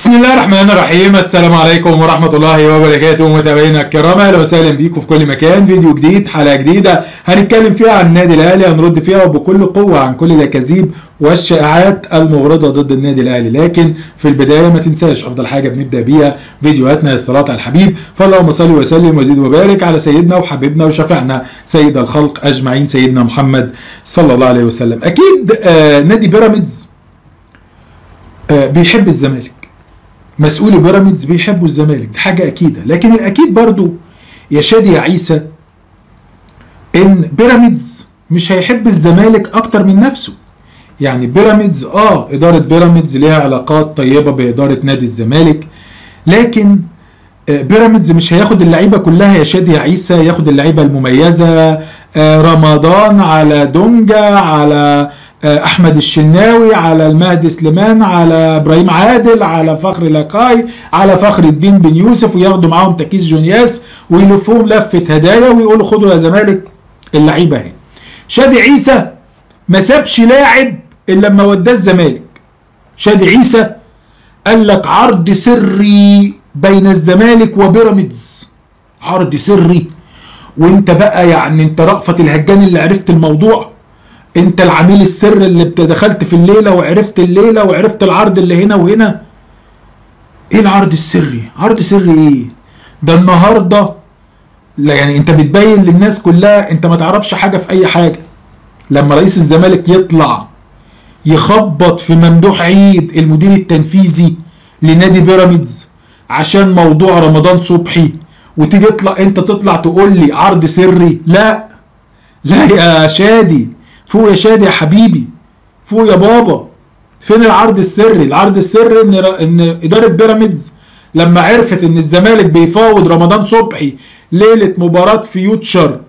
بسم الله الرحمن الرحيم السلام عليكم ورحمة الله وبركاته متابعينا الكرام اهلا وسهلا بيكم في كل مكان فيديو جديد حلقة جديدة هنتكلم فيها عن النادي الاهلي هنرد فيها وبكل قوة عن كل الاكاذيب والشائعات المغرضة ضد النادي الاهلي لكن في البداية ما تنساش افضل حاجة بنبدأ بيها فيديوهاتنا الصلاة على الحبيب فاللهم صل وسلم وزيد وبارك على سيدنا وحبيبنا وشفيعنا سيد الخلق اجمعين سيدنا محمد صلى الله عليه وسلم اكيد آه نادي بيراميدز آه بيحب الزمالك مسؤولي بيراميدز بيحبوا الزمالك دي حاجه اكيده لكن الاكيد برضو يا شادي يا عيسى ان بيراميدز مش هيحب الزمالك اكتر من نفسه يعني بيراميدز اه اداره بيراميدز ليها علاقات طيبه باداره نادي الزمالك لكن آه بيراميدز مش هياخد اللعيبه كلها يا شادي يا عيسى ياخد اللعيبه المميزه آه رمضان على دونجا على احمد الشناوي على المهدي سليمان على ابراهيم عادل على فخر لاقاي على فخر الدين بن يوسف وياخدوا معاهم تكيس جونياس ويلفوهم لفه هدايا ويقولوا خدوا يا زمالك اللعيبه اهي شادي عيسى ما سابش لاعب الا لما وداه الزمالك شادي عيسى قال لك عرض سري بين الزمالك وبيراميدز عرض سري وانت بقى يعني انت رأفت الهجان اللي عرفت الموضوع انت العميل السر اللي دخلت في الليله وعرفت الليله وعرفت العرض اللي هنا وهنا ايه العرض السري عرض سري ايه ده النهارده لا يعني انت بتبين للناس كلها انت ما تعرفش حاجه في اي حاجه لما رئيس الزمالك يطلع يخبط في ممدوح عيد المدير التنفيذي لنادي بيراميدز عشان موضوع رمضان صبحي وتيجي تطلع انت تطلع تقول لي عرض سري لا لا يا شادي فوق يا شادي يا حبيبي فوق يا بابا فين العرض السري العرض السري ان ان اداره بيراميدز لما عرفت ان الزمالك بيفاوض رمضان صبحي ليله مباراه فيوتشر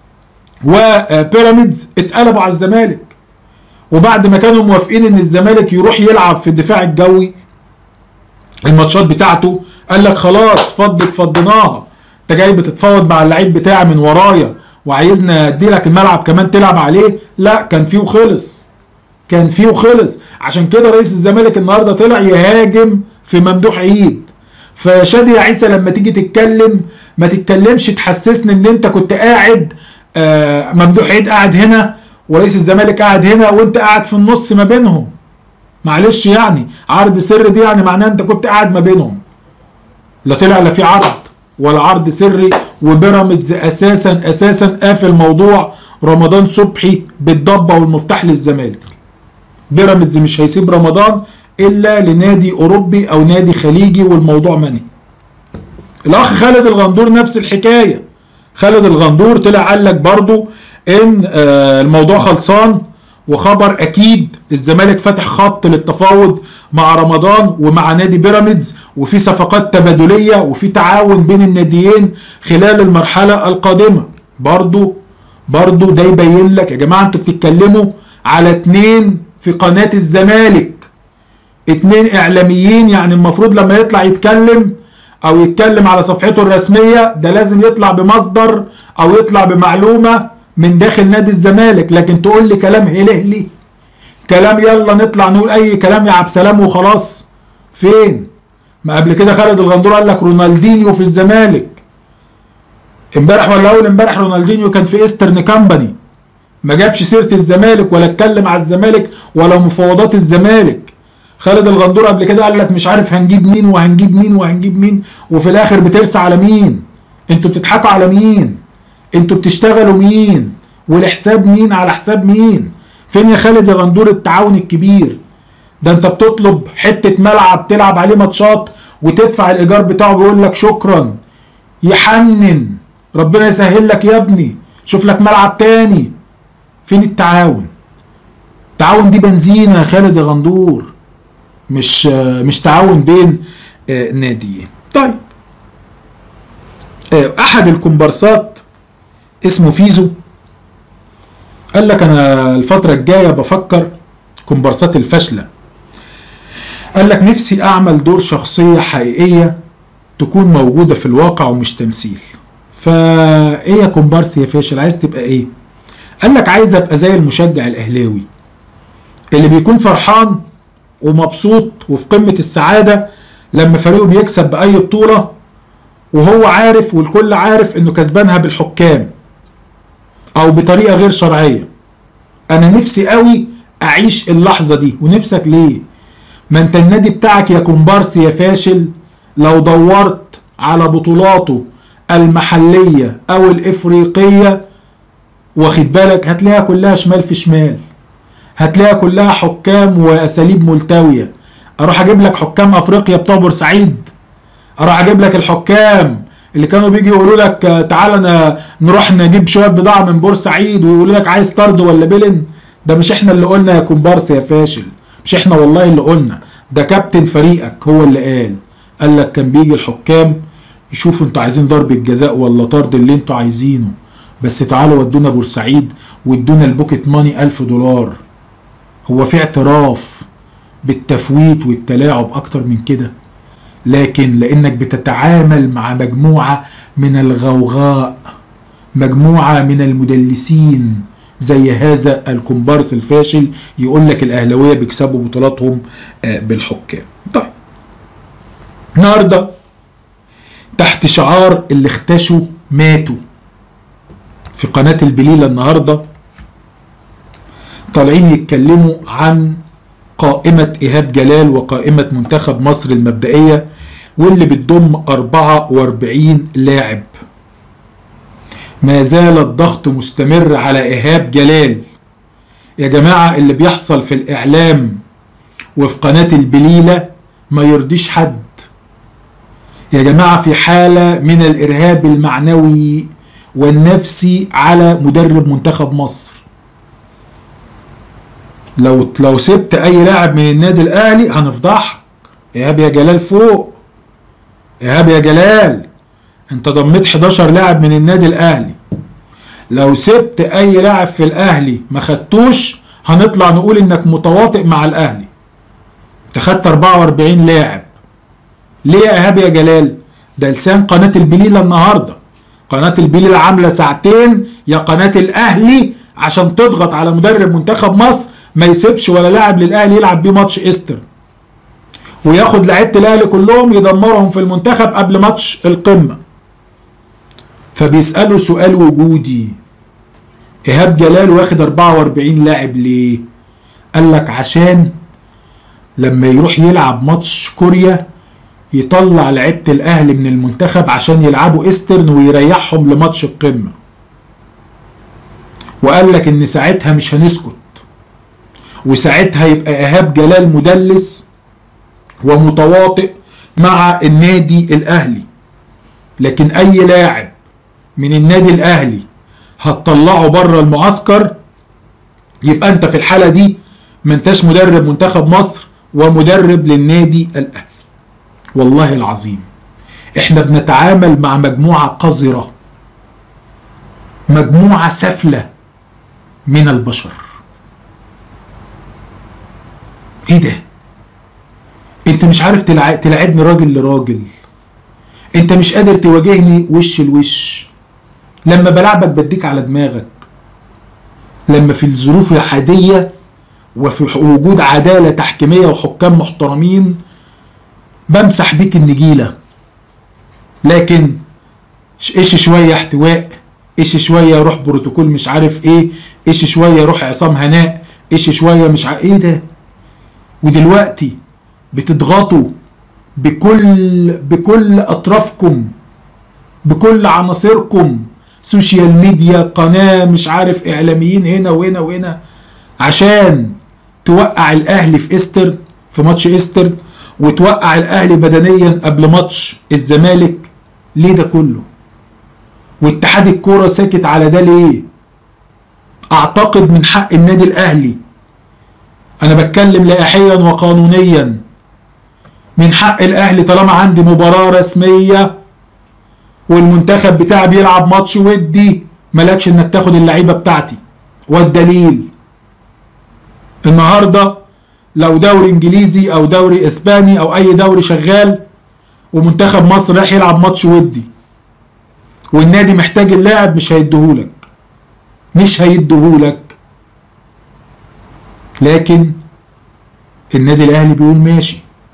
وبيراميدز اتقلبوا على الزمالك وبعد ما كانوا موافقين ان الزمالك يروح يلعب في الدفاع الجوي الماتشات بتاعته قال لك خلاص فضت فضيناها انت جاي بتتفاوض مع اللعيب بتاعي من ورايا وعايزنا ادي لك الملعب كمان تلعب عليه لا كان فيه وخلص كان فيه وخلص عشان كده رئيس الزمالك النهارده طلع يهاجم في ممدوح عيد فشادي يا عيسى لما تيجي تتكلم ما تتكلمش تحسسني ان انت كنت قاعد آه ممدوح عيد قاعد هنا ورئيس الزمالك قاعد هنا وانت قاعد في النص ما بينهم معلش يعني عرض سر دي يعني معناه انت كنت قاعد ما بينهم لا طلع لا في عرض ولا عرض سري وبيراميدز اساسا اساسا قافل موضوع رمضان صبحي بالضبه والمفتاح للزمالك بيراميدز مش هيسيب رمضان الا لنادي اوروبي او نادي خليجي والموضوع منهي الاخ خالد الغندور نفس الحكايه خالد الغندور طلع قال لك برضو ان الموضوع خلصان وخبر اكيد الزمالك فاتح خط للتفاوض مع رمضان ومع نادي بيراميدز وفي صفقات تبادليه وفي تعاون بين الناديين خلال المرحله القادمه برضو برضو ده يبين لك يا جماعه انتوا بتتكلموا على اتنين في قناه الزمالك اتنين اعلاميين يعني المفروض لما يطلع يتكلم او يتكلم على صفحته الرسميه ده لازم يطلع بمصدر او يطلع بمعلومه من داخل نادي الزمالك لكن تقول لي كلام هلهلي كلام يلا نطلع نقول اي كلام يا عبد سلام وخلاص فين ما قبل كده خالد الغندور قال لك رونالدينيو في الزمالك امبارح ولا اول امبارح رونالدينيو كان في ايسترن كامباني ما جابش سيره الزمالك ولا اتكلم على الزمالك ولا مفاوضات الزمالك خالد الغندور قبل كده قال لك مش عارف هنجيب مين وهنجيب مين وهنجيب مين وفي الاخر بترسى على مين انتوا بتضحكوا على مين انتوا بتشتغلوا مين والحساب مين على حساب مين فين يا خالد يا غندور التعاون الكبير ده انت بتطلب حته ملعب تلعب عليه ماتشات وتدفع الايجار بتاعه بيقول لك شكرا يحنن ربنا يسهل لك يا ابني شوف لك ملعب تاني فين التعاون التعاون دي بنزينه يا خالد يا غندور مش مش تعاون بين ناديين طيب احد الكومبارسات اسمه فيزو قال لك انا الفترة الجاية بفكر كومبارسات الفاشلة قال لك نفسي اعمل دور شخصية حقيقية تكون موجودة في الواقع ومش تمثيل فايه يا كومبارس يا فاشل عايز تبقى ايه قال لك عايز ابقى زي المشجع الاهلاوي اللي بيكون فرحان ومبسوط وفي قمة السعادة لما فريقه بيكسب باي بطوله وهو عارف والكل عارف انه كسبانها بالحكام او بطريقه غير شرعيه انا نفسي قوي اعيش اللحظه دي ونفسك ليه ما انت النادي بتاعك يا كومبارس يا فاشل لو دورت على بطولاته المحليه او الافريقيه واخد بالك هتلاقيها كلها شمال في شمال هتلاقيها كلها حكام واساليب ملتويه اروح اجيب لك حكام افريقيا بتوع بورسعيد اروح اجيب لك الحكام اللي كانوا بيجي يقولوا لك آه، تعالى ن- نروح نجيب شويه بضاعه من بورسعيد ويقولوا لك عايز طرد ولا بلن ده مش احنا اللي قلنا يا كومبارس يا فاشل مش احنا والله اللي قلنا ده كابتن فريقك هو اللي قال قال لك كان بيجي الحكام يشوفوا انتوا عايزين ضربة جزاء ولا طرد اللي انتوا عايزينه بس تعالوا ودونا بورسعيد وادونا البوكيت ماني ألف دولار هو في اعتراف بالتفويت والتلاعب اكتر من كده لكن لانك بتتعامل مع مجموعة من الغوغاء مجموعة من المدلسين زي هذا الكومبارس الفاشل يقول لك الاهلاويه بيكسبوا بطولاتهم آه، بالحكام طيب النهارده تحت شعار اللي اختشوا ماتوا في قناه البليله النهارده طالعين يتكلموا عن قائمة إيهاب جلال وقائمة منتخب مصر المبدئية واللي بتضم 44 لاعب ما زال الضغط مستمر على إيهاب جلال يا جماعة اللي بيحصل في الإعلام وفي قناة البليلة ما يرضيش حد يا جماعة في حالة من الإرهاب المعنوي والنفسي على مدرب منتخب مصر لو لو سبت اي لاعب من النادي الاهلي هنفضحك ايهاب يا جلال فوق ايهاب يا جلال انت ضميت 11 لاعب من النادي الاهلي لو سبت اي لاعب في الاهلي ما خدتوش هنطلع نقول انك متواطئ مع الاهلي انت خدت 44 لاعب ليه يا ايهاب يا جلال ده لسان قناه البليله النهارده قناه البليله عامله ساعتين يا قناه الاهلي عشان تضغط على مدرب منتخب مصر ما يسيبش ولا لاعب للاهلي يلعب بيه ماتش استر وياخد لعيبه الاهلي كلهم يدمرهم في المنتخب قبل ماتش القمه فبيسالوا سؤال وجودي ايهاب جلال واخد 44 لاعب ليه قال لك عشان لما يروح يلعب ماتش كوريا يطلع لعيبه الاهلي من المنتخب عشان يلعبوا استرن ويريحهم لماتش القمه وقال لك ان ساعتها مش هنسكت وساعتها يبقى ايهاب جلال مدلس ومتواطئ مع النادي الاهلي لكن اي لاعب من النادي الاهلي هتطلعه بره المعسكر يبقى انت في الحاله دي ما انتش مدرب منتخب مصر ومدرب للنادي الاهلي والله العظيم احنا بنتعامل مع مجموعه قذره مجموعه سفله من البشر ايه ده انت مش عارف تلع... تلعبني راجل لراجل انت مش قادر تواجهني وش لوش لما بلعبك بديك على دماغك لما في الظروف العادية وفي وجود عدالة تحكيمية وحكام محترمين بمسح بيك النجيلة لكن ايش شوية احتواء ايش شوية روح بروتوكول مش عارف ايه ايش شوية روح عصام هناء ايش شوية مش عارف ايه ده ودلوقتي بتضغطوا بكل بكل اطرافكم بكل عناصركم سوشيال ميديا قناة مش عارف اعلاميين هنا وهنا وهنا عشان توقع الاهلي في استر في ماتش استر وتوقع الاهلي بدنيا قبل ماتش الزمالك ليه ده كله واتحاد الكوره ساكت على ده ليه اعتقد من حق النادي الاهلي انا بتكلم لائحيا وقانونيا من حق الاهلي طالما عندي مباراه رسميه والمنتخب بتاعي بيلعب ماتش ودي مالكش انك تاخد اللعيبه بتاعتي والدليل النهارده لو دوري انجليزي او دوري اسباني او اي دوري شغال ومنتخب مصر رايح يلعب ماتش ودي والنادي محتاج اللاعب مش هيديهولك مش هيديهولك لكن النادي الاهلي بيقول ماشي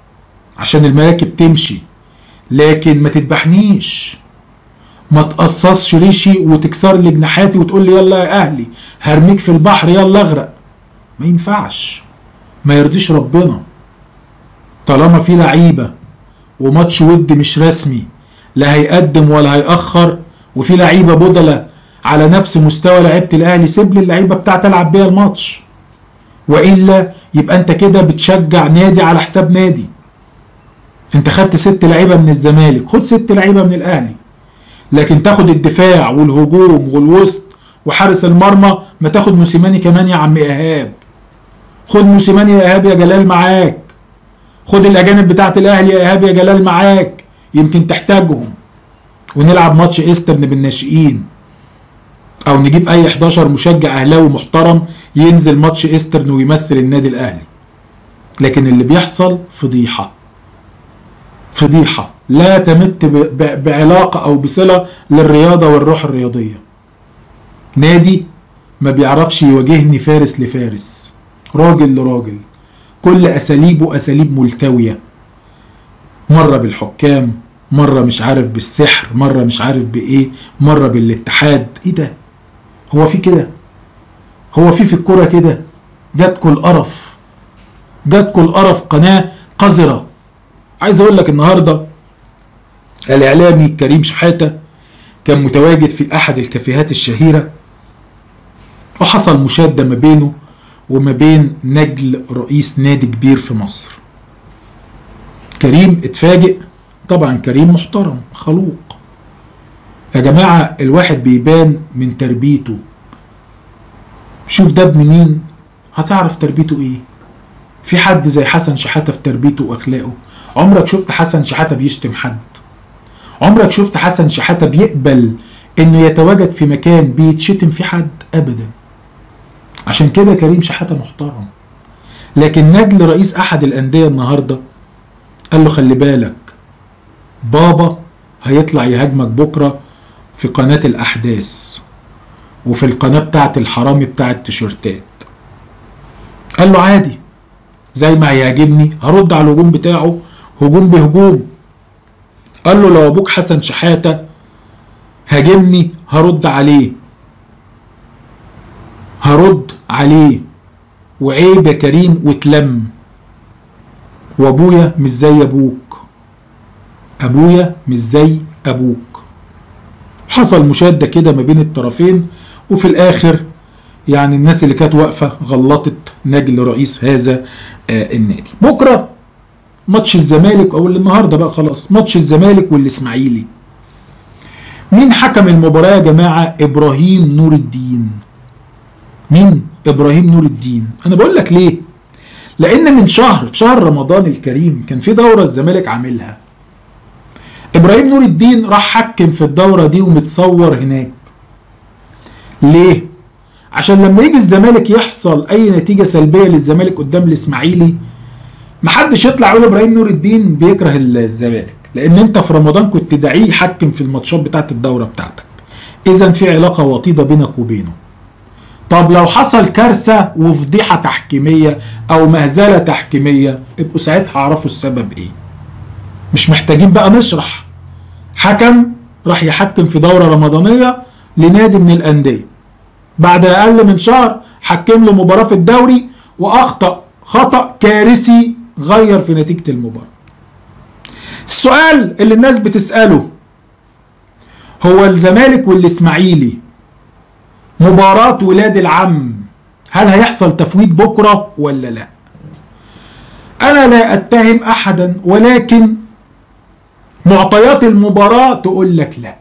عشان المراكب تمشي لكن ما تذبحنيش ما تقصصش ريشي وتكسر لي جناحاتي وتقول لي يلا يا اهلي هرميك في البحر يلا اغرق ما ينفعش ما يرضيش ربنا طالما في لعيبه وماتش ود مش رسمي لا هيقدم ولا هيأخر وفي لعيبه بدله على نفس مستوى لعيبه الاهلي سيب لي اللعيبه بتاعتي العب بيها الماتش والا يبقى انت كده بتشجع نادي على حساب نادي انت خدت ست لعيبه من الزمالك خد ست لعيبه من الاهلي لكن تاخد الدفاع والهجوم والوسط وحارس المرمى ما تاخد موسيماني كمان يا عم ايهاب خد موسيماني يا ايهاب يا جلال معاك خد الاجانب بتاعت الاهلي يا ايهاب يا جلال معاك يمكن تحتاجهم ونلعب ماتش ايسترن بالناشئين او نجيب اي 11 مشجع اهلاوي محترم ينزل ماتش ايسترن ويمثل النادي الاهلي لكن اللي بيحصل فضيحه فضيحه لا تمت بعلاقه او بصله للرياضه والروح الرياضيه نادي ما بيعرفش يواجهني فارس لفارس راجل لراجل كل اساليبه اساليب ملتويه مره بالحكام مره مش عارف بالسحر مره مش عارف بايه مره بالاتحاد ايه ده هو في كده هو في في الكوره كده جاتكوا القرف جاتكوا القرف قناه قذره عايز اقول لك النهارده الاعلامي كريم شحاته كان متواجد في احد الكافيهات الشهيره وحصل مشاده ما بينه وما بين نجل رئيس نادي كبير في مصر كريم اتفاجئ طبعا كريم محترم خلوق يا جماعة الواحد بيبان من تربيته شوف ده ابن مين هتعرف تربيته ايه في حد زي حسن شحاتة في تربيته واخلاقه عمرك شفت حسن شحاتة بيشتم حد عمرك شفت حسن شحاتة بيقبل انه يتواجد في مكان بيتشتم في حد ابدا عشان كده كريم شحاتة محترم لكن نجل رئيس احد الانديه النهارده قال له خلي بالك بابا هيطلع يهاجمك بكره في قناه الاحداث وفي القناه بتاعت الحرامي بتاع التيشيرتات قال له عادي زي ما هيهاجمني هرد على الهجوم بتاعه هجوم بهجوم قال له لو ابوك حسن شحاته هاجمني هرد عليه هرد عليه وعيب يا كريم واتلم وابويا مش زي ابوك ابويا مش زي ابوك حصل مشاده كده ما بين الطرفين وفي الاخر يعني الناس اللي كانت واقفه غلطت نجل رئيس هذا آه النادي بكره ماتش الزمالك او النهارده بقى خلاص ماتش الزمالك والاسماعيلي مين حكم المباراه يا جماعه ابراهيم نور الدين مين ابراهيم نور الدين انا بقول لك ليه لان من شهر في شهر رمضان الكريم كان في دوره الزمالك عاملها ابراهيم نور الدين راح حكم في الدوره دي ومتصور هناك ليه عشان لما يجي الزمالك يحصل اي نتيجه سلبيه للزمالك قدام الاسماعيلي محدش يطلع يقول ابراهيم نور الدين بيكره الزمالك لان انت في رمضان كنت داعيه يحكم في الماتشات بتاعت الدوره بتاعتك اذا في علاقه وطيده بينك وبينه طب لو حصل كارثه وفضيحه تحكيميه او مهزله تحكيميه ابقوا ساعتها اعرفوا السبب ايه مش محتاجين بقى نشرح حكم راح يحكم في دوره رمضانيه لنادي من الانديه بعد اقل من شهر حكم له مباراه في الدوري واخطا خطا كارثي غير في نتيجه المباراه السؤال اللي الناس بتساله هو الزمالك والاسماعيلي مباراة ولاد العم هل هيحصل تفويت بكرة ولا لا أنا لا أتهم أحدا ولكن معطيات المباراة تقول لك لا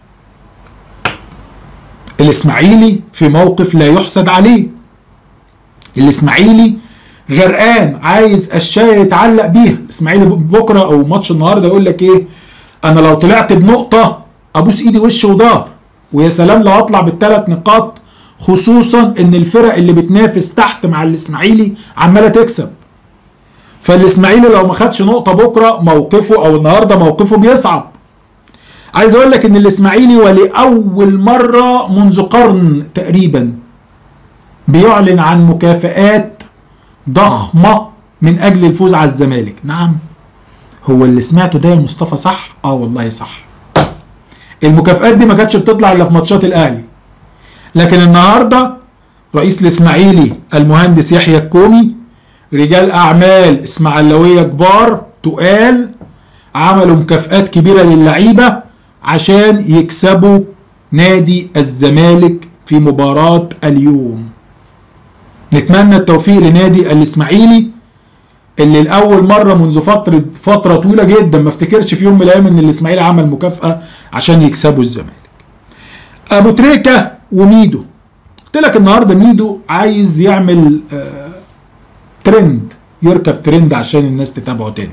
الإسماعيلي في موقف لا يحسد عليه الإسماعيلي غرقان عايز الشاي يتعلق بيها الإسماعيلي بكرة أو ماتش النهاردة يقول لك إيه أنا لو طلعت بنقطة أبوس إيدي وش وظهر ويا سلام لو اطلع بالثلاث نقاط خصوصا ان الفرق اللي بتنافس تحت مع الاسماعيلي عماله تكسب فالاسماعيلي لو ما خدش نقطه بكره موقفه او النهارده موقفه بيصعب عايز اقول لك ان الاسماعيلي ولاول مره منذ قرن تقريبا بيعلن عن مكافآت ضخمه من اجل الفوز على الزمالك نعم هو اللي سمعته ده يا مصطفى صح اه والله صح المكافآت دي ما كانتش بتطلع الا في ماتشات الاهلي لكن النهارده رئيس الاسماعيلي المهندس يحيى الكومي رجال اعمال اسماعيلاويه كبار تقال عملوا مكافآت كبيره للعيبه عشان يكسبوا نادي الزمالك في مباراه اليوم نتمنى التوفيق لنادي الاسماعيلي اللي لاول مره منذ فتره فتره طويله جدا ما افتكرش في يوم من الايام ان الاسماعيلي عمل مكافاه عشان يكسبوا الزمالك ابو تريكه وميدو قلت لك النهارده ميدو عايز يعمل آه ترند يركب ترند عشان الناس تتابعه تاني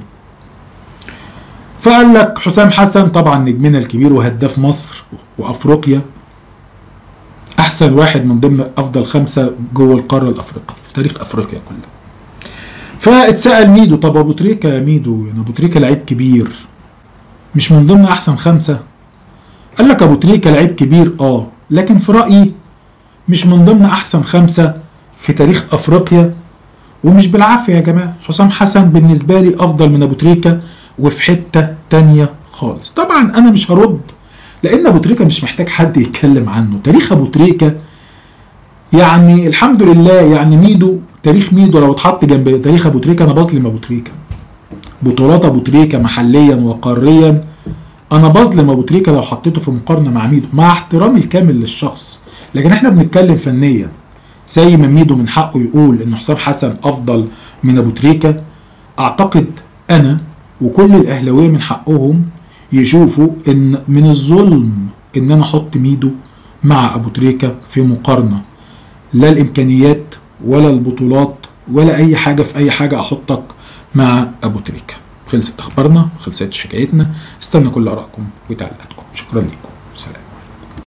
فقال لك حسام حسن طبعا نجمنا الكبير وهداف مصر وافريقيا احسن واحد من ضمن افضل خمسه جوه القاره الافريقيه في تاريخ افريقيا كلها فاتسال ميدو طب ابو تريكه يا ميدو يعني ابو تريكه لعيب كبير مش من ضمن احسن خمسه قال لك ابو تريكه لعيب كبير اه لكن في رايي مش من ضمن احسن خمسه في تاريخ افريقيا ومش بالعافيه يا جماعه حسام حسن بالنسبه لي افضل من ابو تريكه وفي حته تانية خالص طبعا انا مش هرد لان ابو تريكه مش محتاج حد يتكلم عنه تاريخ ابو تريكه يعني الحمد لله يعني ميدو تاريخ ميدو لو اتحط جنب تاريخ ابو تريكه انا بظلم ابو تريكه بطولات ابو تريكه محليا وقاريا انا بظلم ابو تريكه لو حطيته في مقارنه مع ميدو مع احترامي الكامل للشخص لكن احنا بنتكلم فنيا زي ما ميدو من حقه يقول ان حسام حسن افضل من ابو تريكه اعتقد انا وكل الاهلاويه من حقهم يشوفوا ان من الظلم ان انا احط ميدو مع ابو تريكه في مقارنه لا الامكانيات ولا البطولات ولا اي حاجه في اي حاجه احطك مع ابو تريكه خلصت اخبارنا خلصتش حكايتنا استنى كل ارائكم وتعليقاتكم شكرا لكم سلام